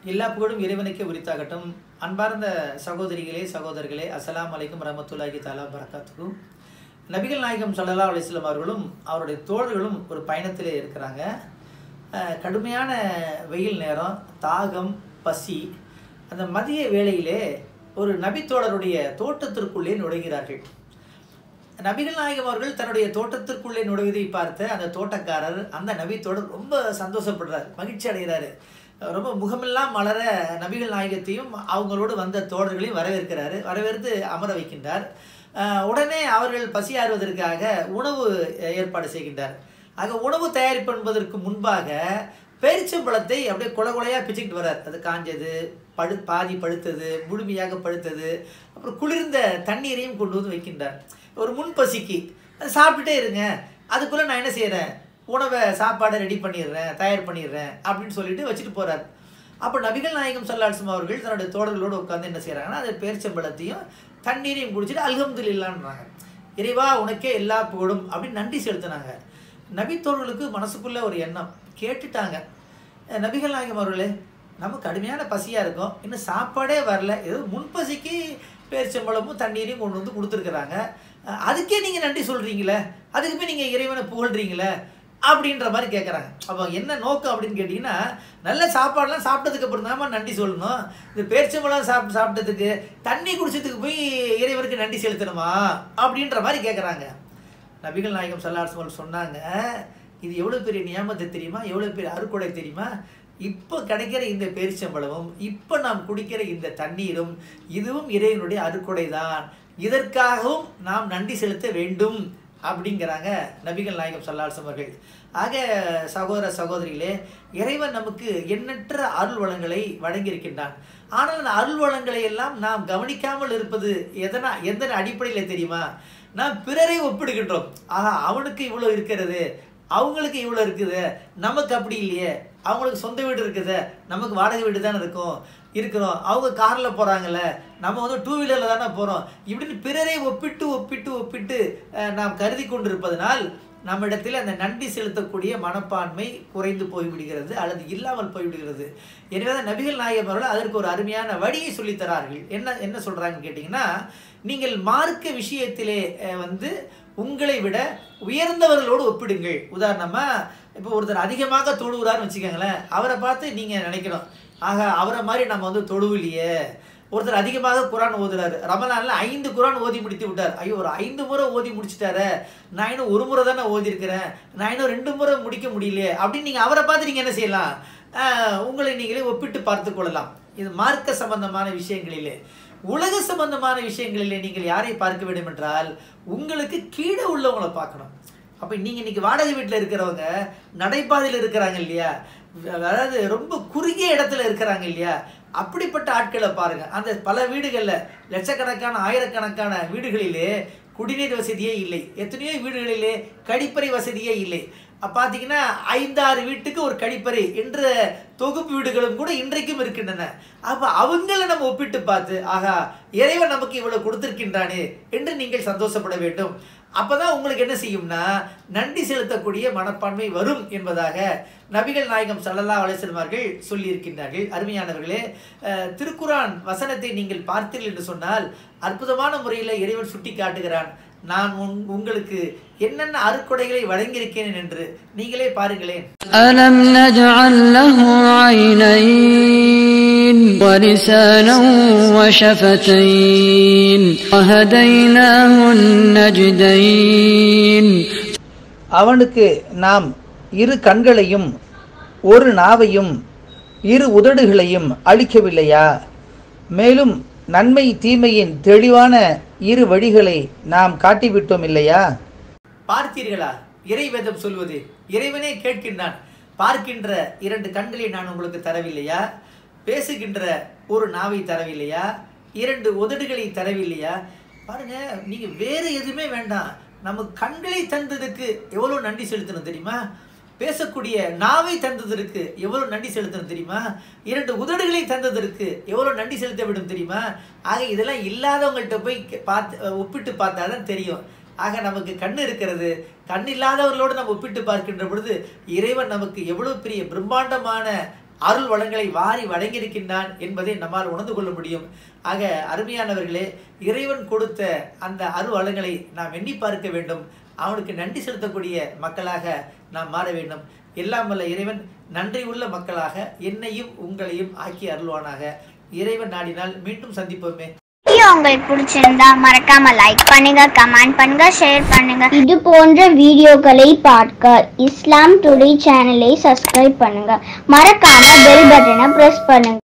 எல்லா புகழும் இறைவனுக்கே உரித்தாகட்டும் அன்பார்ந்த சகோதரிகளே சகோதரர்களே அஸ்ஸலாமு அலைக்கும் ரஹமத்துல்லாஹி தாலா பரக்காத்துக்கும் நபிகள் நாயகம் ஸல்லல்லாஹு அலைஹி வஸல்லம் அவர்களும் அவருடைய தோழர்களும் ஒரு பயணத்திலே இருக்கிறாங்க அஹ், கடுமையான வெயில் நேரம் தாகம் பசி அந்த மதிய வேளையிலே ஒரு நபித்தோழருடைய தோட்டத்திற்குள்ளே நுழைகிறார்கள் நபிகள் நாயகம் அவர்கள் தன்னுடைய தோட்டத்திற்குள்ளே நுழைவதை பார்த்த அந்த தோட்டக்காரர் அந்த நபித்தோடர் ரொம்ப சந்தோஷப்படுறார் மகிழ்ச்சி அடைகிறாரு ரொம்ப முகமெல்லாம் மலர நபிகள் நாயகத்தையும் அவங்களோடு வந்த தோழர்களையும் வரவேற்கிறாரு வரவேற்று அமர வைக்கின்றார் அஹ் உடனே அவர்கள் பசியாறுவதற்காக உணவு ஏற்பாடு செய்கின்றார் ஆக உணவு தயாரிப்பு என்பதற்கு முன்பாக பேரிச்சம்பழத்தை அப்படியே கொலை கொலையாக பிச்சுக்கிட்டு வர்றார் அது காஞ்சது பழு பாதி பழுத்தது முழுமையாக பழுத்தது அப்புறம் குளிர்ந்த தண்ணீரையும் கொண்டு வந்து வைக்கின்றார் ஒரு முன்பசிக்கு அது சாப்பிட்டுட்டே இருங்க அதுக்குள்ளே நான் என்ன செய்கிறேன் உணவை சாப்பாடை ரெடி பண்ணிடுறேன் தயார் பண்ணிடுறேன் அப்படின்னு சொல்லிட்டு வச்சுட்டு போகிறார் அப்போ நபிகள் நாயகம் சல்லாஸ்லம் அவர்கள் தன்னுடைய தோழர்களோடு உட்காந்து என்ன செய்கிறாங்கன்னா அது பேரிச்சம்பழத்தையும் தண்ணீரையும் குடிச்சிட்டு அல்ஹம்துலில்லான்றாங்க இறைவா உனக்கே எல்லா புகழும் அப்படின்னு நன்றி செலுத்தினாங்க நபித்தோழர்களுக்கு மனசுக்குள்ள ஒரு எண்ணம் கேட்டுட்டாங்க அஹ் நபிகள் நாயகம் அவர்களே நம்ம கடுமையான பசியாக இருக்கும் இன்னும் சாப்பாடே வரல ஏதோ முன்பசிக்கு பேரிச்சம்பழமும் தண்ணீரையும் கொண்டு வந்து கொடுத்துருக்குறாங்க அஹ் அதுக்கே நீங்கள் நன்றி சொல்கிறீங்களே அதுக்கு போய் நீங்கள் இறைவனை புகழ்றீங்களே அப்படின்ற மாதிரி கேட்குறாங்க அப்போ என்ன நோக்கம் அப்படின்னு கேட்டிங்கன்னா நல்ல சாப்பாடுலாம் சாப்பிட்டதுக்கு அப்புறம் தாம்மா நன்றி சொல்லணும் இந்த பேரிச்சம்பழம் சாப் சாப்பிட்டதுக்கு தண்ணி குடிச்சதுக்கு போய் இறைவனுக்கு நன்றி செலுத்தணுமா அப்படின்ற மாதிரி கேட்குறாங்க நபிகள் நாயகம் சல்லாஸ்மல் சொன்னாங்க இது எவ்வளோ பெரிய நியமத்தை தெரியுமா எவ்வளோ பெரிய அறுக்குடை தெரியுமா இப்போ கிடைக்கிற இந்த பேரிச்சம்பழமும் இப்போ நாம் குடிக்கிற இந்த தண்ணீரும் இதுவும் இறைவனுடைய அறுக்குடை தான் இதற்காகவும் நாம் நன்றி செலுத்த வேண்டும் அப்படிங்கிறாங்க நபிகள் நாயகம் சல்லாசம் அவர்கள் ஆக சகோதர சகோதரிகளே இறைவன் நமக்கு எண்ணற்ற அருள் வளங்களை வழங்கியிருக்கின்றான் ஆனால் அந்த அருள் வளங்களை எல்லாம் நாம் கவனிக்காமல் இருப்பது எதனா எந்த அடிப்படையில் தெரியுமா நாம் பிறரை ஒப்பிடுகின்றோம் ஆஹா அவனுக்கு இவ்வளோ இருக்கிறது அவங்களுக்கு இவ்வளோ இருக்குது நமக்கு அப்படி இல்லையே அவங்களுக்கு சொந்த வீடு இருக்குது நமக்கு வாடகை வீடு தானே இருக்கும் இருக்கிறோம் அவங்க காரில் போகிறாங்கல்ல நம்ம வந்து டூ வீலரில் தானே போகிறோம் இப்படின்னு பிறரை ஒப்பிட்டு ஒப்பிட்டு ஒப்பிட்டு அஹ், நாம் கருதி கொண்டிருப்பதனால் நம்மிடத்தில் அந்த நன்றி செலுத்தக்கூடிய மனப்பான்மை குறைந்து போய்விடுகிறது அல்லது இல்லாமல் போய்விடுகிறது எனவே தான் நபிகள் நாயகம் அவர்கள் அதற்கு ஒரு அருமையான வழியை சொல்லித் தரார்கள் என்ன என்ன சொல்கிறாங்கன்னு கேட்டிங்கன்னா நீங்கள் மார்க்க விஷயத்திலே அஹ், வந்து உங்களை விட உயர்ந்தவர்களோடு ஒப்பிடுங்கள் உதாரணமாக இப்போ ஒருத்தர் அதிகமாக தொழுகிறாருன்னு வச்சுக்கோங்களேன் அவரை பார்த்து நீங்கள் நினைக்கணும் ஆக அவரை மாதிரி நம்ம வந்து தொழுவிலையே ஒருத்தர் அதிகமாக குரான் ஓதுறாரு ரமலான்ல ஐந்து குரான் ஓதி முடித்து விட்டார் ஐயோ ஒரு ஐந்து முறை ஓதி முடிச்சிட்டாரு நான் இன்னும் ஒரு முறை தானே ஓதிருக்கிறேன் நான் இன்னும் ரெண்டு முறை முடிக்க முடியலையே அப்படின்னு நீங்கள் அவரை பார்த்து நீங்கள் என்ன செய்யலாம் ஆஹ் உங்களை நீங்களே ஒப்பிட்டு பார்த்து கொள்ளலாம் இது மார்க்க சம்பந்தமான விஷயங்களிலே உலக சம்பந்தமான விஷயங்களிலே நீங்கள் யாரை பார்க்க வேண்டும் என்றால் உங்களுக்கு கீழே உள்ளவங்களை பார்க்கணும் அப்போ நீங்கள் இன்னைக்கு வாடகை வீட்டில் இருக்கிறவங்க நடைபாதையில் இருக்கிறாங்க இல்லையா அதாவது ரொம்ப குறுகிய இடத்துல இருக்கிறாங்க இல்லையா அப்படிப்பட்ட ஆட்களை பாருங்க அந்த பல வீடுகளில் லட்சக்கணக்கான ஆயிரக்கணக்கான வீடுகளிலே குடிநீர் வசதியே இல்லை எத்தனையோ வீடுகளிலே கழிப்பறை வசதியே இல்லை அப்ப பார்த்தீங்கன்னா ஐந்தாறு வீட்டுக்கு ஒரு கழிப்பறை என்ற தொகுப்பு வீடுகளும் கூட இன்றைக்கும் இருக்கின்றன அப்ப அவங்கள நம்ம ஒப்பிட்டு பார்த்து ஆகா இறைவன் நமக்கு இவ்வளவு கொடுத்திருக்கின்றானே என்று நீங்கள் சந்தோஷப்பட வேண்டும் அப்பதான் உங்களுக்கு என்ன செய்யும்னா நன்றி செலுத்தக்கூடிய மனப்பான்மை வரும் என்பதாக நபிகள் நாயகம் ஸல்லல்லாஹு அலைஹி வஸல்லம் அவர்கள் சொல்லியிருக்கின்றார்கள் அருமையானவர்களே அஹ், திருக்குரான் வசனத்தை நீங்கள் பார்த்தீர்கள் என்று சொன்னால் அற்புதமான முறையில் இறைவன் சுட்டி காட்டுகிறான் நான் உங்- உங்களுக்கு என்னென்ன அருக்கொடைகளை வழங்கியிருக்கிறேன் என்று நீங்களே பாருங்களேன் ألم نجعل له عينين ولسانا وشفتين وهديناه النجدين அவனுக்கு நாம் இரு கண்களையும் ஒரு நாவையும் இரு உதடுகளையும் அளிக்கவில்லையா மேலும் நன்மை தீமையின் தெளிவான இரு வழிகளை நாம் காட்டிவிட்டோம் இல்லையா பார்த்தீர்களா இறைவேதம் சொல்வது இறைவனே கேட்கின்றான் பார்க்கின்ற இரண்டு கண்களை நான் உங்களுக்கு தரவில்லையா பேசுகின்ற ஒரு நாவை தரவில்லையா இரண்டு உதடுகளை தரவில்லையா பாருங்க நீங்க வேற எதுவுமே வேண்டாம் நம்ம கண்களை தந்ததுக்கு எவ்வளவு நன்றி செலுத்தணும் தெரியுமா பேசக்கூடிய நாவை தந்ததற்கு எவ்வளவு நன்றி செலுத்தணும் தெரியுமா இரண்டு உதடுகளை தந்ததற்கு எவ்வளவு நன்றி செலுத்த வேண்டும் தெரியுமா ஆக இதெல்லாம் இல்லாதவங்கள்ட்ட போய் கே- பார்த்து ஒப்பிட்டு பார்த்தாதான் தெரியும் ஆக நமக்கு கண் இருக்கிறது கண் இல்லாதவர்களோடு நம்ம ஒப்பிட்டு பார்க்கின்ற பொழுது இறைவன் நமக்கு எவ்வளவு பெரிய பிரம்மாண்டமான அருள் வளங்களை வாரி வழங்கியிருக்கின்றான் என்பதை நம்மால் உணர்ந்து கொள்ள முடியும் ஆக அருமையானவர்களே இறைவன் கொடுத்த அந்த அருள் வளங்களை நாம் எண்ணி பார்க்க வேண்டும் அவனுக்கு நன்றி செலுத்தக்கூடிய மக்களாக நாம் மாற வேண்டும் எல்லாம் வல்ல இறைவன் நன்றி உள்ள மக்களாக என்னையும் உங்களையும் ஆக்கி அருள்வானாக இறைவன் நாடினால் மீண்டும் சந்திப்போமே வீடியோ உங்களுக்கு பிடிச்சிருந்தா மறக்காம லைக் பண்ணுங்க கமெண்ட் பண்ணுங்க ஷேர் பண்ணுங்க இது போன்ற வீடியோக்களை பார்க்க இஸ்லாம் டுடே சேனலை சப்ஸ்கிரைப் பண்ணுங்க மறக்காம பெல் பட்டனை பிரஸ் பண்ணுங்க